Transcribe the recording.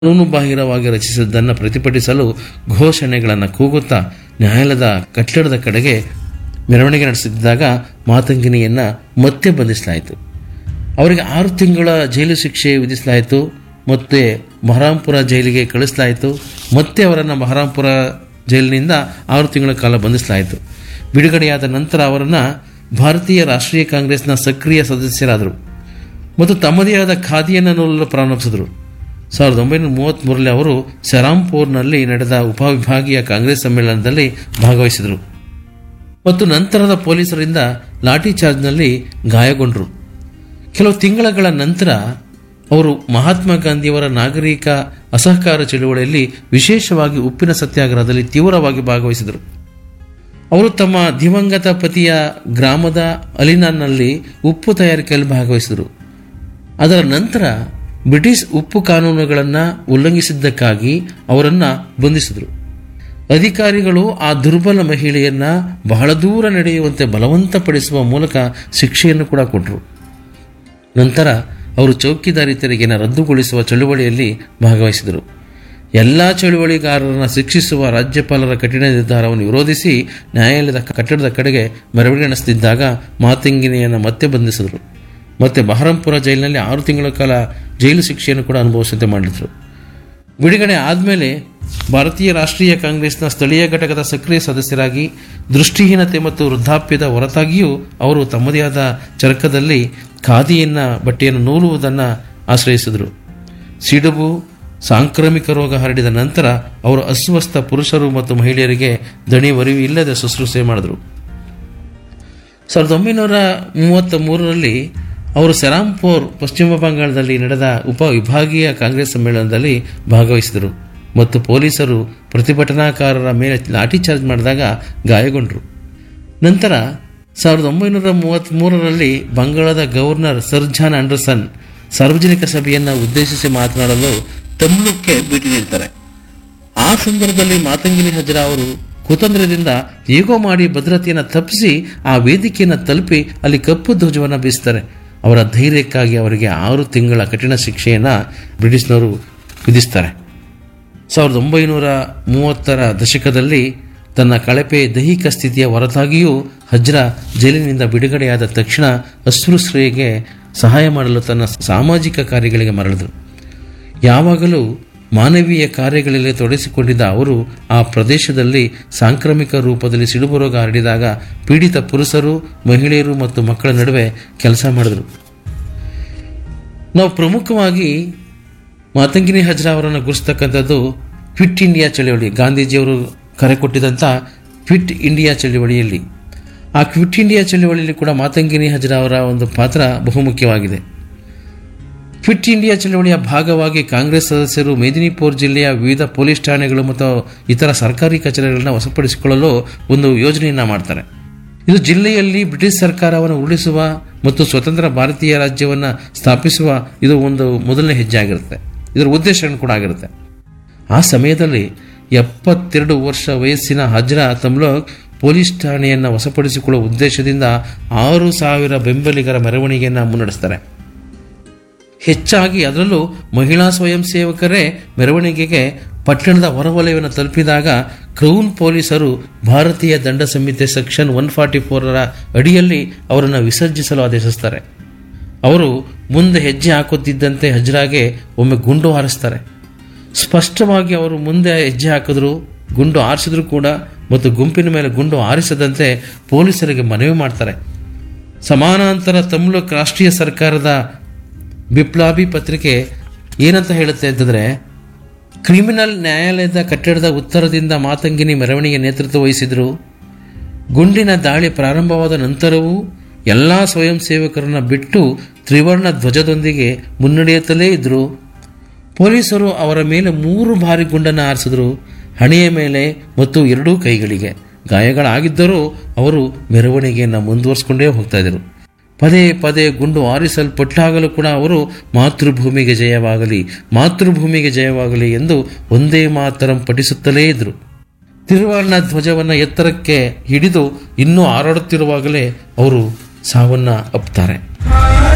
ಕಾನೂನು ಬಾಹಿರವಾಗಿ ರಚಿಸಿದ್ದನ್ನು ಪ್ರತಿಭಟಿಸಲು ಘೋಷಣೆಗಳನ್ನು ಕೂಗುತ್ತಾ ನ್ಯಾಯಾಲಯದ ಕಟ್ಟಡದ ಕಡೆಗೆ ಮೆರವಣಿಗೆ ನಡೆಸುತ್ತಿದ್ದಾಗ ಮಾತಂಗಿನಿಯನ್ನ ಮತ್ತೆ ಬಂಧಿಸಲಾಯಿತು ಅವರಿಗೆ ಆರು ತಿಂಗಳ ಜೈಲು ಶಿಕ್ಷೆ ವಿಧಿಸಲಾಯಿತು ಮತ್ತೆ ಬಹರಾಂಪುರ ಜೈಲಿಗೆ ಕಳಿಸಲಾಯಿತು ಮತ್ತೆ ಅವರನ್ನು ಬಹರಾಂಪುರ ಜೈಲಿನಿಂದ ಆರು ತಿಂಗಳ ಕಾಲ ಬಂಧಿಸಲಾಯಿತು ಬಿಡುಗಡೆಯಾದ ನಂತರ ಅವರನ್ನು ಭಾರತೀಯ ರಾಷ್ಟ್ರೀಯ ಕಾಂಗ್ರೆಸ್ನ ಸಕ್ರಿಯ ಸದಸ್ಯರಾದರು ಮತ್ತು ತಮ್ಮದೇ ಆದ ಖಾದಿಯನ್ನು ನೋಡಲು ಪ್ರಾರಂಭಿಸಿದರು ಸಾವಿರದ ಒಂಬೈನೂರ ಮೂವತ್ತ್ಮೂರರಲ್ಲಿ ಅವರು ಸೆರಾಂಪುರ್ನಲ್ಲಿ ನಡೆದ ಉಪವಿಭಾಗೀಯ ಕಾಂಗ್ರೆಸ್ ಸಮ್ಮೇಳನದಲ್ಲಿ ಭಾಗವಹಿಸಿದರು ಮತ್ತು ನಂತರದ ಪೊಲೀಸರಿಂದ ಲಾಠಿ ಚಾರ್ಜ್ನಲ್ಲಿ ಗಾಯಗೊಂಡರು ಕೆಲವು ತಿಂಗಳ ನಂತರ ಅವರು ಮಹಾತ್ಮ ಗಾಂಧಿಯವರ ನಾಗರಿಕ ಅಸಹಕಾರ ಚಳುವಳಿಯಲ್ಲಿ ವಿಶೇಷವಾಗಿ ಉಪ್ಪಿನ ಸತ್ಯಾಗ್ರಹದಲ್ಲಿ ತೀವ್ರವಾಗಿ ಭಾಗವಹಿಸಿದರು ಅವರು ತಮ್ಮ ದಿವಂಗತ ಪತಿಯ ಗ್ರಾಮದ ಅಲಿನಾನ್ನಲ್ಲಿ ಉಪ್ಪು ತಯಾರಿಕೆಯಲ್ಲಿ ಭಾಗವಹಿಸಿದರು ಅದರ ನಂತರ ಬ್ರಿಟಿಷ್ ಉಪ್ಪು ಕಾನೂನುಗಳನ್ನು ಉಲ್ಲಂಘಿಸಿದ್ದಕ್ಕಾಗಿ ಅವರನ್ನು ಬಂಧಿಸಿದರು ಅಧಿಕಾರಿಗಳು ಆ ದುರ್ಬಲ ಮಹಿಳೆಯನ್ನ ಬಹಳ ದೂರ ನಡೆಯುವಂತೆ ಬಲವಂತಪಡಿಸುವ ಮೂಲಕ ಶಿಕ್ಷೆಯನ್ನು ಕೂಡ ಕೊಟ್ಟರು ನಂತರ ಅವರು ಚೌಕಿದಾರಿ ತೆರಿಗೆಯನ್ನು ರದ್ದುಗೊಳಿಸುವ ಚಳುವಳಿಯಲ್ಲಿ ಭಾಗವಹಿಸಿದರು ಎಲ್ಲ ಚಳುವಳಿಗಾರರನ್ನು ಶಿಕ್ಷಿಸುವ ರಾಜ್ಯಪಾಲರ ಕಠಿಣ ನಿರ್ಧಾರವನ್ನು ವಿರೋಧಿಸಿ ನ್ಯಾಯಾಲಯದ ಕಟ್ಟಡದ ಕಡೆಗೆ ಮೆರವಣಿಗೆ ನಡೆಸುತ್ತಿದ್ದಾಗ ಮಾತಂಗಿನಿಯನ್ನು ಮತ್ತೆ ಬಂಧಿಸಿದರು ಮತ್ತೆ ಬಹರಂಪುರ ಜೈಲಿನಲ್ಲಿ ಆರು ತಿಂಗಳ ಕಾಲ ಜೈಲು ಶಿಕ್ಷೆಯನ್ನು ಕೂಡ ಅನುಭವಿಸುವಂತೆ ಮಾಡಿದರು ಬಿಡುಗಡೆ ಆದಮೇಲೆ ಭಾರತೀಯ ರಾಷ್ಟ್ರೀಯ ಕಾಂಗ್ರೆಸ್ನ ಸ್ಥಳೀಯ ಘಟಕದ ಸಕ್ರಿಯ ಸದಸ್ಯರಾಗಿ ದೃಷ್ಟಿಹೀನತೆ ಮತ್ತು ವೃದ್ಧಾಪ್ಯದ ಹೊರತಾಗಿಯೂ ಅವರು ತಮ್ಮದೇ ಆದ ಚರಕದಲ್ಲಿ ಖಾದಿಯನ್ನ ಬಟ್ಟೆಯನ್ನು ನೂಲುವುದನ್ನು ಆಶ್ರಯಿಸಿದರು ಸಿಡುಬು ಸಾಂಕ್ರಾಮಿಕ ರೋಗ ಹರಡಿದ ನಂತರ ಅವರು ಅಸ್ವಸ್ಥ ಪುರುಷರು ಮತ್ತು ಮಹಿಳೆಯರಿಗೆ ದಣಿ ಒರಿವು ಇಲ್ಲದೆ ಶುಶ್ರೂಷೆ ಮಾಡಿದರು ಸಾವಿರದ ಒಂಬೈನೂರ ಮೂವತ್ತ ಮೂರರಲ್ಲಿ ಅವರು ಸೆರಾಂಪುರ್ ಪಶ್ಚಿಮ ಬಂಗಾಳದಲ್ಲಿ ನಡೆದ ಉಪ ವಿಭಾಗೀಯ ಕಾಂಗ್ರೆಸ್ ಸಮ್ಮೇಳನದಲ್ಲಿ ಭಾಗವಹಿಸಿದರು ಮತ್ತು ಪೊಲೀಸರು ಪ್ರತಿಭಟನಾಕಾರರ ಮೇಲೆ ಲಾಠಿ ಚಾರ್ಜ್ ಮಾಡಿದಾಗ ಗಾಯಗೊಂಡರು ನಂತರ ಸಾವಿರದ ಒಂಬೈನೂರ ಮೂವತ್ತ್ಮೂರರಲ್ಲಿ ಬಂಗಾಳದ ಗವರ್ನರ್ ಸರ್ ಜಾನ್ ಆಂಡರ್ಸನ್ ಸಾರ್ವಜನಿಕ ಸಭೆಯನ್ನು ಉದ್ದೇಶಿಸಿ ಮಾತನಾಡಲು ತಮಿಳುಕ್ಕೆ ಭೇಟಿ ನೀಡ್ತಾರೆ ಆ ಸಂದರ್ಭದಲ್ಲಿ ಮಾತಂಗಿನಿ ಹಜ್ರಾ ಅವರು ಕುತಂತ್ರದಿಂದ ಹೇಗೋ ಮಾಡಿ ಭದ್ರತೆಯನ್ನು ತಪ್ಪಿಸಿ ಆ ವೇದಿಕೆಯನ್ನು ತಲುಪಿ ಅಲ್ಲಿ ಕಪ್ಪು ಧ್ವಜವನ್ನು ಬೀಸ್ತಾರೆ ಅವರ ಧೈರ್ಯಕ್ಕಾಗಿ ಅವರಿಗೆ ಆರು ತಿಂಗಳ ಕಠಿಣ ಶಿಕ್ಷೆಯನ್ನು ಬ್ರಿಟಿಷ್ನವರು ವಿಧಿಸ್ತಾರೆ ಸಾವಿರದ ಒಂಬೈನೂರ ಮೂವತ್ತರ ದಶಕದಲ್ಲಿ ತನ್ನ ಕಳಪೆ ದೈಹಿಕ ಸ್ಥಿತಿಯ ಹೊರತಾಗಿಯೂ ಹಜ್ರಾ ಜೈಲಿನಿಂದ ಬಿಡುಗಡೆಯಾದ ತಕ್ಷಣ ಅಸ್ಪೃಶ್ಯರಿಗೆ ಸಹಾಯ ಮಾಡಲು ತನ್ನ ಸಾಮಾಜಿಕ ಕಾರ್ಯಗಳಿಗೆ ಮರಳಿದರು ಯಾವಾಗಲೂ ಮಾನವೀಯ ಕಾರ್ಯಗಳಲ್ಲಿ ತೊಡಗಿಸಿಕೊಂಡಿದ್ದ ಅವರು ಆ ಪ್ರದೇಶದಲ್ಲಿ ಸಾಂಕ್ರಾಮಿಕ ರೂಪದಲ್ಲಿ ಸಿಡುಬು ರೋಗ ಹರಡಿದಾಗ ಪೀಡಿತ ಪುರುಷರು ಮಹಿಳೆಯರು ಮತ್ತು ಮಕ್ಕಳ ನಡುವೆ ಕೆಲಸ ಮಾಡಿದರು ನಾವು ಪ್ರಮುಖವಾಗಿ ಮಾತಂಗಿನಿ ಹಜ್ರಾ ಅವರನ್ನು ಗುರುಸ್ತಕ್ಕಂಥದ್ದು ಕ್ವಿಟ್ ಇಂಡಿಯಾ ಚಳವಳಿ ಗಾಂಧೀಜಿಯವರು ಕರೆ ಕೊಟ್ಟಿದ್ದಂಥ ಕ್ವಿಟ್ ಇಂಡಿಯಾ ಚಳವಳಿಯಲ್ಲಿ ಆ ಕ್ವಿಟ್ ಇಂಡಿಯಾ ಚಳವಳಿಯಲ್ಲಿ ಕೂಡ ಮಾತಂಗಿನಿ ಹಜ್ರಾ ಅವರ ಒಂದು ಪಾತ್ರ ಬಹುಮುಖ್ಯವಾಗಿದೆ ಕ್ವಿಟ್ ಇಂಡಿಯಾ ಚಳವಳಿಯ ಭಾಗವಾಗಿ ಕಾಂಗ್ರೆಸ್ ಸದಸ್ಯರು ಮೇದಿನಿಪುರ್ ಜಿಲ್ಲೆಯ ವಿವಿಧ ಪೊಲೀಸ್ ಠಾಣೆಗಳು ಮತ್ತು ಇತರ ಸರ್ಕಾರಿ ಕಚೇರಿಗಳನ್ನು ವಶಪಡಿಸಿಕೊಳ್ಳಲು ಒಂದು ಯೋಜನೆಯನ್ನು ಮಾಡ್ತಾರೆ ಇದು ಜಿಲ್ಲೆಯಲ್ಲಿ ಬ್ರಿಟಿಷ್ ಸರ್ಕಾರವನ್ನು ಉರುಳಿಸುವ ಮತ್ತು ಸ್ವತಂತ್ರ ಭಾರತೀಯ ರಾಜ್ಯವನ್ನು ಸ್ಥಾಪಿಸುವ ಇದು ಒಂದು ಮೊದಲನೇ ಹೆಜ್ಜೆ ಆಗಿರುತ್ತೆ ಇದರ ಉದ್ದೇಶ ಕೂಡ ಆಗಿರುತ್ತೆ ಆ ಸಮಯದಲ್ಲಿ ಎಪ್ಪತ್ತೆರಡು ವರ್ಷ ವಯಸ್ಸಿನ ಹಜ್ರಾ ತಮ್ಲೋಕ್ ಪೊಲೀಸ್ ಠಾಣೆಯನ್ನು ವಶಪಡಿಸಿಕೊಳ್ಳುವ ಉದ್ದೇಶದಿಂದ ಆರು ಸಾವಿರ ಬೆಂಬಲಿಗರ ಮೆರವಣಿಗೆಯನ್ನು ಮುನ್ನಡೆಸ್ತಾರೆ ಹೆಚ್ಚಾಗಿ ಅದರಲ್ಲೂ ಮಹಿಳಾ ಸ್ವಯಂ ಸೇವಕರೇ ಮೆರವಣಿಗೆಗೆ ಪಟ್ಟಣದ ಹೊರವಲಯವನ್ನು ತಲುಪಿದಾಗ ಕ್ರೌನ್ ಪೊಲೀಸರು ಭಾರತೀಯ ದಂಡ ಸಂಹಿತೆ ಸೆಕ್ಷನ್ ಒನ್ ಫಾರ್ಟಿ ಫೋರರ ಅಡಿಯಲ್ಲಿ ಅವರನ್ನು ವಿಸರ್ಜಿಸಲು ಆದೇಶಿಸ್ತಾರೆ ಅವರು ಮುಂದೆ ಹೆಜ್ಜೆ ಹಾಕುತ್ತಿದ್ದಂತೆ ಹಜ್ರಾಗೆ ಒಮ್ಮೆ ಗುಂಡು ಹಾರಿಸ್ತಾರೆ ಸ್ಪಷ್ಟವಾಗಿ ಅವರು ಮುಂದೆ ಹೆಜ್ಜೆ ಹಾಕಿದ್ರು ಗುಂಡು ಆರಿಸಿದ್ರು ಕೂಡ ಮತ್ತು ಗುಂಪಿನ ಮೇಲೆ ಗುಂಡು ಆರಿಸದಂತೆ ಪೊಲೀಸರಿಗೆ ಮನವಿ ಮಾಡ್ತಾರೆ ಸಮಾನಾಂತರ ತಮಿಳುಕ್ ರಾಷ್ಟ್ರೀಯ ಸರ್ಕಾರದ ಬಿಪ್ಲಾಬಿ ಪತ್ರಿಕೆ ಏನಂತ ಹೇಳುತ್ತೆ ಅಂತಂದರೆ ಕ್ರಿಮಿನಲ್ ನ್ಯಾಯಾಲಯದ ಕಟ್ಟಡದ ಉತ್ತರದಿಂದ ಮಾತಂಗಿನಿ ಮೆರವಣಿಗೆ ನೇತೃತ್ವ ವಹಿಸಿದರು ಗುಂಡಿನ ದಾಳಿ ಪ್ರಾರಂಭವಾದ ನಂತರವೂ ಎಲ್ಲ ಸ್ವಯಂ ಸೇವಕರನ್ನ ಬಿಟ್ಟು ತ್ರಿವರ್ಣ ಧ್ವಜದೊಂದಿಗೆ ಮುನ್ನಡೆಯುತ್ತಲೇ ಇದ್ದರು ಪೊಲೀಸರು ಅವರ ಮೇಲೆ ಮೂರು ಬಾರಿ ಗುಂಡನ್ನು ಹಾರಿಸಿದ್ರು ಹಣೆಯ ಮೇಲೆ ಮತ್ತು ಎರಡೂ ಕೈಗಳಿಗೆ ಗಾಯಗಳಾಗಿದ್ದರೂ ಅವರು ಮೆರವಣಿಗೆಯನ್ನು ಮುಂದುವರಿಸಿಕೊಂಡೇ ಹೋಗ್ತಾ ಇದ್ದರು ಪದೇ ಪದೇ ಗುಂಡು ಆರಿಸಲ್ಪಟ್ಟಾಗಲೂ ಕೂಡ ಅವರು ಮಾತೃಭೂಮಿಗೆ ಜಯವಾಗಲಿ ಮಾತೃಭೂಮಿಗೆ ಜಯವಾಗಲಿ ಎಂದು ಒಂದೇ ಮಾತರಂ ಪಠಿಸುತ್ತಲೇ ಇದ್ದರು ತಿರುವರ್ಣ ಧ್ವಜವನ್ನು ಎತ್ತರಕ್ಕೆ ಹಿಡಿದು ಇನ್ನೂ ಹಾರಾಡುತ್ತಿರುವಾಗಲೇ ಅವರು ಸಾವನ್ನ ಅಪ್ತಾರೆ